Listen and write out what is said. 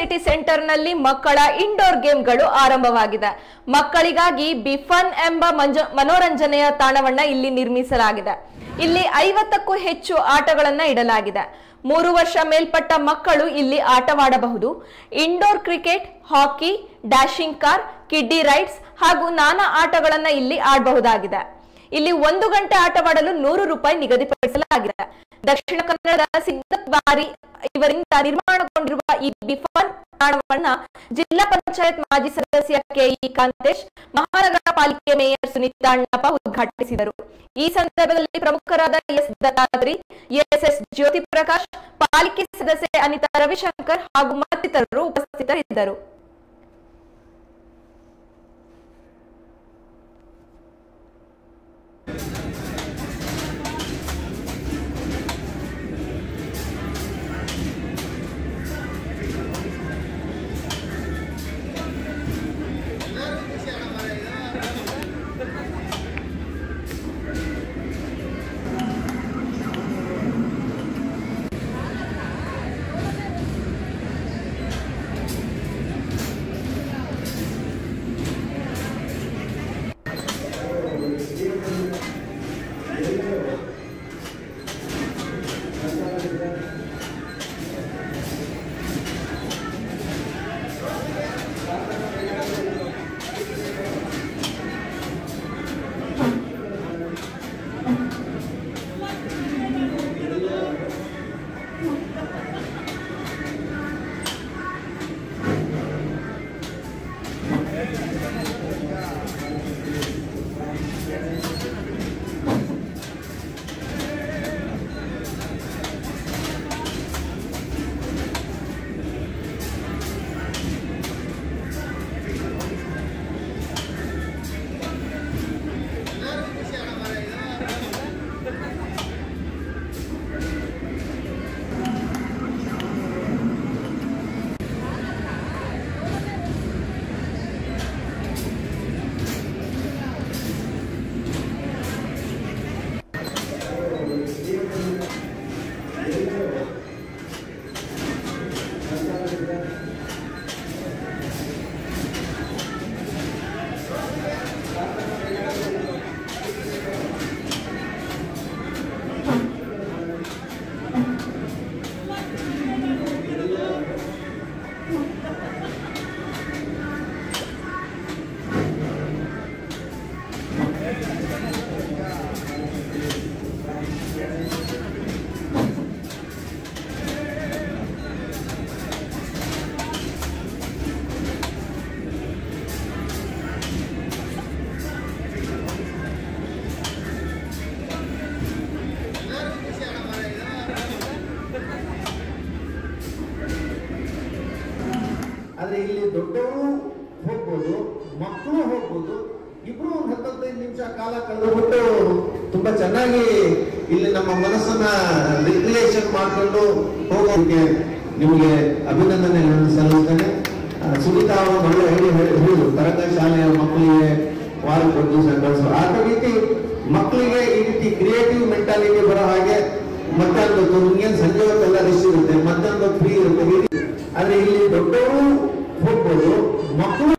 City ಸೆಂಟರ್ನಲ್ಲಿ ಮಕ್ಕಳ indoor ಗೇಮ್ಗಳು ಆರಂಭವಾಗಿದೆ ಮಕ್ಕಳಿಗಾಗಿ ಬಿಫನ್ ಎಂಬ ಮಂಜ ಮನೋರಂಜನೆಯ ತಾಣವನ್ನ ಇಲ್ಲಿ ನಿರ್ಮಿಸಲಾಗಿದೆ ಇಲ್ಲಿ ಐವತ್ತಕ್ಕೂ ಹೆಚ್ಚು ಆಟಗಳನ್ನ ಇಡಲಾಗಿದೆ ಮೂರು ವರ್ಷ ಮೇಲ್ಪಟ್ಟ ಮಕ್ಕಳು ಇಲ್ಲಿ ಆಟವಾಡಬಹುದು indoor cricket hockey dashing car kiddie rides ಹಾಗೂ ನಾನಾ ಆಟಗಳನ್ನ ಇಲ್ಲಿ ಆಡಬಹುದಾಗಿದೆ ಇಲ್ಲಿ ಒಂದು ಗಂಟೆ ಆಟವಾಡಲು ನೂರು ರೂಪಾಯಿ ನಿಗದಿಪಡಿಸಲಾಗಿದೆ ದಕ್ಷಿಣ ಕನ್ನಡದ ಸಿದ್ಧ ಬಾರಿ ಇವರಿಂದ ನಿರ್ಮಾಣಗೊಂಡಿರುವ ಈ ಬಿಫಾನ್ ತಾಣವನ್ನ ಜಿಲ್ಲಾ ಪಂಚಾಯತ್ ಮಾಜಿ ಸದಸ್ಯ ಕೆಇ ಕಾಂತೇಶ್ ಮಹಾನಗರ ಪಾಲಿಕೆ ಮೇಯರ್ ಸುನೀತಾ ಅಣ್ಣಪ್ಪ ಉದ್ಘಾಟಿಸಿದರು ಈ ಸಂದರ್ಭದಲ್ಲಿ ಪ್ರಮುಖರಾದ ಎಸ್ ದತ್ತಾತ್ರಿ ಎಸ್ಎಸ್ ಜ್ಯೋತಿ ಪ್ರಕಾಶ್ ಪಾಲಿಕೆ ಸದಸ್ಯೆ ಅನಿತಾ ರವಿಶಂಕರ್ ಹಾಗೂ ಮತ್ತಿತರರು ಉಪಸ್ಥಿತರಿದ್ದರು ಆದ್ರೆ ಇಲ್ಲಿ ದೊಡ್ಡವರು ಹೋಗ್ಬೋದು ಮಕ್ಕಳು ಹೋಗ್ಬೋದು ಇಬ್ರು ಒಂದು ಹತ್ತೈದು ನಿಮಿಷ ಕಾಲ ಕಳೆದುಬಿಟ್ಟು ತುಂಬಾ ಚೆನ್ನಾಗಿ ಇಲ್ಲಿ ನಮ್ಮ ಮನಸ್ಸನ್ನ ರಿಕ್ರಿಯೇಷನ್ ಮಾಡ್ಕೊಂಡು ಹೋಗೋಕೆ ನಿಮಗೆ ಅಭಿನಂದನೆಗಳನ್ನು ಸಲ್ಲಿಸ್ತೇನೆ ಆ, ಸುನೀತಾ ಅವರು ಒಳ್ಳೆ ಐಡಿಯಾ ಹೇಳಿದ್ರು ತರಂಗ ಶಾಲೆಯ ಮಕ್ಕಳಿಗೆ ವಾರಕ್ಕೆ ಒಂದು ದಿವಸ ಕಳಿಸೋ ಆ ರೀತಿ ಮಕ್ಕಳಿಗೆ ಈ ರೀತಿ ಕ್ರಿಯೇಟಿವ್ ಮೆಂಟಾಲಿಟಿ ಬರೋ ಹಾಗೆ ಮತ್ತೊಂದು ನಿಮ್ಗೇನು ಸಂಜೆ ಹೊತ್ತೆಲ್ಲ ರೆಸ್ಟ್ ಇರುತ್ತೆ ಮತ್ತೊಂದು ಫ್ರೀ ಇರುತ್ತೆ ಈ ರೀತಿ. ಆದ್ರೆ ಇಲ್ಲಿ ದೊಡ್ಡವರು ಹೋಗ್ಬೋದು ಮಕ್ಕಳು